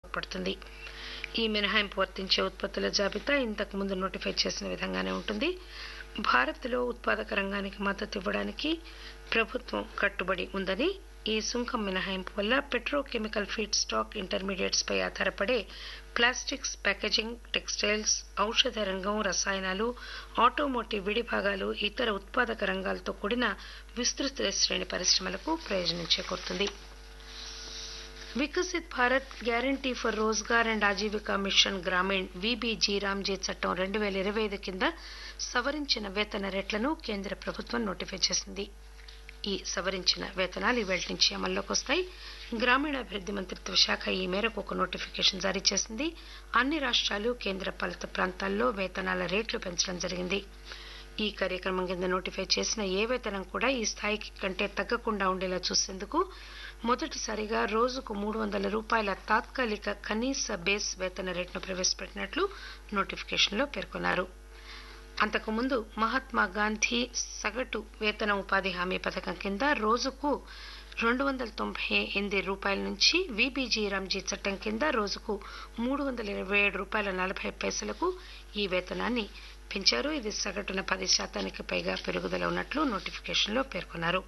ఉపయోగపడుతుంది ఈ మినహాయింపు వర్తించే ఉత్పత్తుల జాబితా ఇంతకు ముందు నోటిఫై చేసిన విధంగానే ఉంటుంది భారత్లో ఉత్పాదక రంగానికి మద్దతు ఇవ్వడానికి ప్రభుత్వం కట్టుబడి ఉందని ఈ సుంకం మినహాయింపు వల్ల పెట్రోకెమికల్ ఫీడ్ స్టాక్ ఇంటర్మీడియట్స్ పై ఆధారపడే ప్లాస్టిక్స్ ప్యాకేజింగ్ టెక్స్టైల్స్ ఔషధ రంగం రసాయనాలు ఆటోమోటివ్ విడిభాగాలు ఇతర ఉత్పాదక రంగాలతో కూడిన విస్తృత శ్రేణి పరిశ్రమలకు ప్రయోజనం చేకూరుతుంది Viksit Bharat guarantee for Rozgar and Ajeevika mission Grameen V B G RAM G చట్టం రెండు వేల ఇరవై ఐదు కింద సవరించిన వేతన రేట్లను కేంద్ర ప్రభుత్వం నోటిఫై చేసింది ఈ సవరించిన వేతనాలు ఇవాళ నుంచి అమల్లోకి వస్తాయి గ్రామీణాభివృద్ధి మంత్రిత్వ శాఖ ఈ మేరకు ఒక నోటిఫికేషన్ జారీ చేసింది అన్ని రాష్ట్రాలు కేంద్ర పాలిత ప్రాంతాల్లో వేతనాల రేట్లు పెంచడం జరిగింది ఈ కార్యక్రమం కింద నోటిఫై చేసిన ఏ వేతనం కూడా ఈ స్థాయికి కంటే తగ్గకుండా ఉండేలా చూసేందుకు మొదటిసారిగా రోజుకు మూడు వందల రూపాయల తాత్కాలిక కనీస బేస్ వేతన రేటును ప్రవేశపెట్టినట్లు నోటిఫికేషన్లో పేర్కొన్నారు అంతకుముందు మహాత్మా గాంధీ సగటు వేతన ఉపాధి హామీ పథకం కింద రోజుకు రెండు వందల తొంభై ఎనిమిది రూపాయల నుంచి విబీజీ రామ్జీ చట్టం కింద రోజుకు మూడు వందల ఇరవై ఏడు రూపాయల నలభై పైసలకు ఈ వేతనాన్ని పెంచారు ఇది సగటున పది శాతానికి పైగా పెరుగుదల ఉన్నట్లు నోటిఫికేషన్లో పేర్కొన్నారు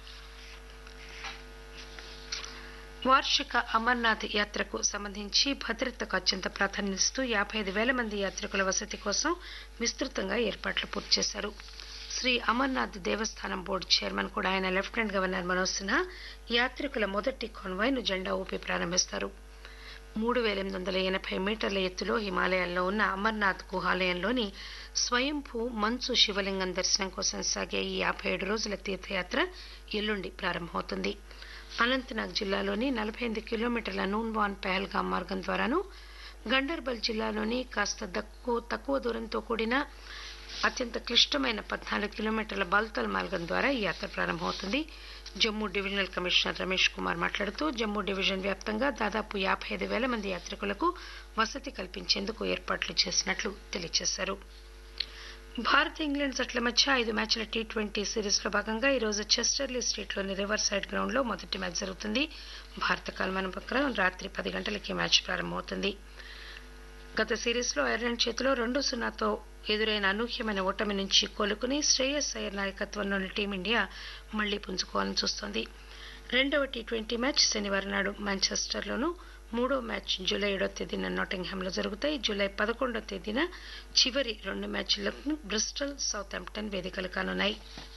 వార్షిక అమర్నాథ్ యాత్రకు సంబంధించి భద్రతకు అత్యంత ప్రాధాన్యతనిస్తూ యాభై ఐదు వేల మంది యాత్రికుల వసతి కోసం విస్తృతంగా ఏర్పాట్లు పూర్తి చేశారు శ్రీ అమర్నాథ్ దేవస్థానం బోర్డు చైర్మన్ కూడా ఆయన లెఫ్టినెంట్ గవర్నర్ మనోజ్ సిన్హా యాత్రికుల మొదటి కాన్వాయ్ను జెండా ఊపి ప్రారంభిస్తారు మూడు వేల ఎనిమిది వందల ఎనభై మీటర్ల ఎత్తులో హిమాలయాల్లో ఉన్న అమర్నాథ్ గుహాలయంలోని స్వయంభూ మంచు శివలింగం దర్శనం కోసం సాగే ఈ యాభై ఏడు రోజుల తీర్థయాత్ర ఎల్లుండి ప్రారంభమవుతుంది అనంతనాగ్ జిల్లాలోని నలభై ఎనిమిది కిలోమీటర్ల నూన్వాన్ పెహల్గాం మార్గం ద్వారాను గండర్బల్ జిల్లాలోని కాస్త తక్కువ తక్కువ దూరంతో కూడిన అత్యంత క్లిష్టమైన పద్నాలుగు కిలోమీటర్ల బాల్తల్ మార్గం ద్వారా ఈ యాత్ర ప్రారంభమవుతుంది జమ్మూ డివిజనల్ కమిషనర్ రమేష్ కుమార్ మాట్లాడుతూ జమ్మూ డివిజన్ వ్యాప్తంగా దాదాపు యాభై ఐదు వేల మంది యాత్రికులకు వసతి కల్పించేందుకు ఏర్పాట్లు చేసినట్లు తెలియజేశారు భారత్ ఇంగ్లాండ్ జట్ల మధ్య ఐదు మ్యాచ్ల టీ ట్వంటీ సిరీస్ లో భాగంగా ఈరోజు చెస్టర్లీ స్ట్రీట్ లోని రివర్ సైడ్ గ్రౌండ్ లో మొదటి మ్యాచ్ జరుగుతుంది భారత కాలమానం ప్రకారం రాత్రి పది గంటలకి మ్యాచ్ ప్రారంభమవుతుంది గత సిరీస్ లో ఐర్లాండ్ చేతిలో రెండు సున్నాతో ఎదురైన అనూహ్యమైన ఓటమి నుంచి కోలుకుని శ్రేయస్ అయ్యర్ నాయకత్వంలోని టీమిండియా మళ్లీ పుంజుకోవాలని చూస్తోంది రెండవ టీ ట్వంటీ మ్యాచ్ శనివారం నాడు మాంచెస్టర్లోనూ మూడో మ్యాచ్ జూలై ఏడో తేదీన నాటింగ్హామ్లో జరుగుతాయి జూలై పదకొండో తేదీన చివరి రెండు మ్యాచ్లకు బ్రిస్టల్ సౌత్ హాంప్టన్ వేదికలు కానున్నాయి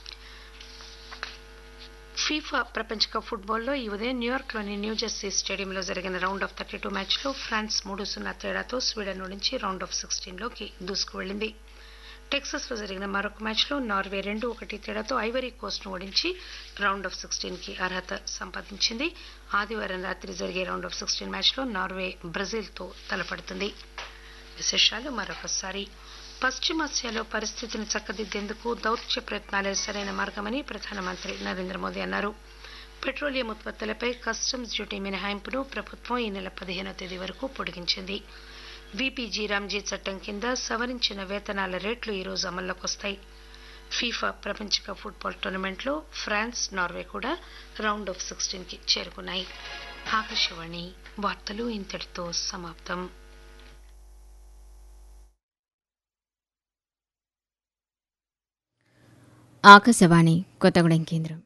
ఫీఫా ప్రపంచ కప్ ఫుట్బాల్లో ఈ ఉదయం న్యూయార్క్లోని న్యూజెర్సీ స్టేడియంలో జరిగిన రౌండ్ ఆఫ్ థర్టీ టూ మ్యాచ్లో ఫ్రాన్స్ మూడు సున్నా తేడాతో స్వీడన్ నుంచి రౌండ్ ఆఫ్ సిక్స్టీన్లోకి దూసుకువెళ్లింది టెక్సస్లో జరిగిన మరొక మ్యాచ్లో నార్వే రెండు ఒకటి తేడాతో ఐవరీ కోస్ట్ను ఓడించి రౌండ్ ఆఫ్ సిక్స్టీన్కి అర్హత సంపాదించింది ఆదివారం రాత్రి జరిగే రౌండ్ ఆఫ్ సిక్స్టీన్ మ్యాచ్లో నార్వే బ్రెజిల్తో తలపడుతుంది విశేషాలు మరొకసారి పశ్చిమాసియాలో పరిస్థితిని చక్కదిద్దేందుకు దౌత్య ప్రయత్నాలే సరైన మార్గమని ప్రధానమంత్రి నరేంద్ర మోదీ అన్నారు పెట్రోలియం ఉత్పత్తులపై కస్టమ్స్ డ్యూటీ మినహాయింపును ప్రభుత్వం ఈ నెల పదిహేనో తేదీ వరకు పొడిగించింది విపిజీ రామ్జీ చట్టం కింద సవరించిన వేతనాల రేట్లు ఈరోజు అమల్లోకి వస్తాయి ఫీఫా ప్రపంచ కప్ ఫుట్బాల్ టోర్నమెంట్లో ఫ్రాన్స్ నార్వే కూడా రౌండ్ ఆఫ్ సిక్స్టీన్ కి చేరుకున్నాయి ఆకాశవాణి వార్తలు ఇంతటితో సమాప్తం ఆకాశవాణి కొత్తగూడెం కేంద్రం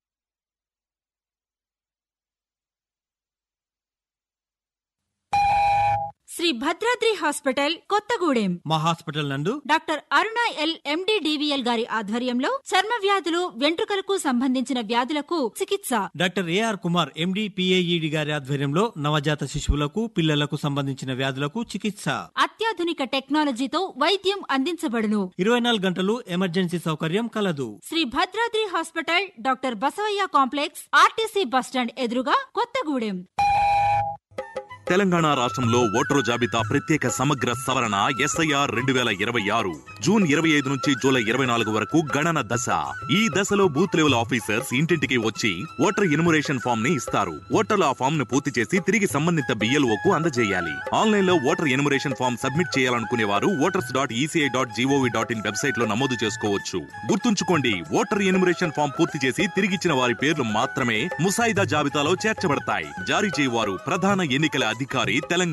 శ్రీ భద్రాద్రి హాస్పిటల్ కొత్తగూడెం మా హాస్పిటల్ నందు doctor Aruna L MD DVL గారి ఆధ్వర్యంలో చర్మ వ్యాధులు వెంట్రుకలకు సంబంధించిన వ్యాధులకు చికిత్స doctor AR Kumar MD PAED గారి ఆధ్వర్యంలో నవజాత శిశువులకు పిల్లలకు సంబంధించిన వ్యాధులకు చికిత్స అత్యాధునిక టెక్నాలజీతో వైద్యం అందించబడును ఇరవై నాలుగు గంటలు ఎమర్జెన్సీ సౌకర్యం కలదు Shri Bhadradri hospital doctor Basavayya complex RTC bus stand ఎదురుగా కొత్తగూడెం తెలంగాణ రాష్ట్రంలో ఓటరు జాబితా ప్రత్యేక సమగ్ర సవరణ ఎస్ఐఆర్ రెండు వేల ఇరవై ఆరు జూన్ ఇరవై ఐదు నుంచి జూలై ఇరవై నాలుగు వరకు గణన దశ ఈ దశలో బూత్ లెవెల్ ఆఫీసర్స్ ఇంటింటికి వచ్చి ఓటర్ ఎన్యుమరేషన్ ఫామ్ ని ఇస్తారు ఓటర్లు ఆ ఫామ్ ను పూర్తి చేసి తిరిగి సంబంధిత బిఎల్ఓకు అందజేయాలి ఆన్లైన్ లో ఓటర్ ఎన్యుమరేషన్ ఫామ్ సబ్మిట్ చేయాలనుకునే వారు voters dot ECI dot GOV dot in website లో నమోదు చేసుకోవచ్చు గుర్తుంచుకోండి ఓటర్ ఎన్యుమరేషన్ ఫామ్ పూర్తి చేసి తిరిగిచ్చిన వారి పేర్లు మాత్రమే ముసాయిదా జాబితాలో చేర్చబడతాయి జారీ చేయవారు ప్రధాన ఎన్నికల అధికారి తెలంగాణ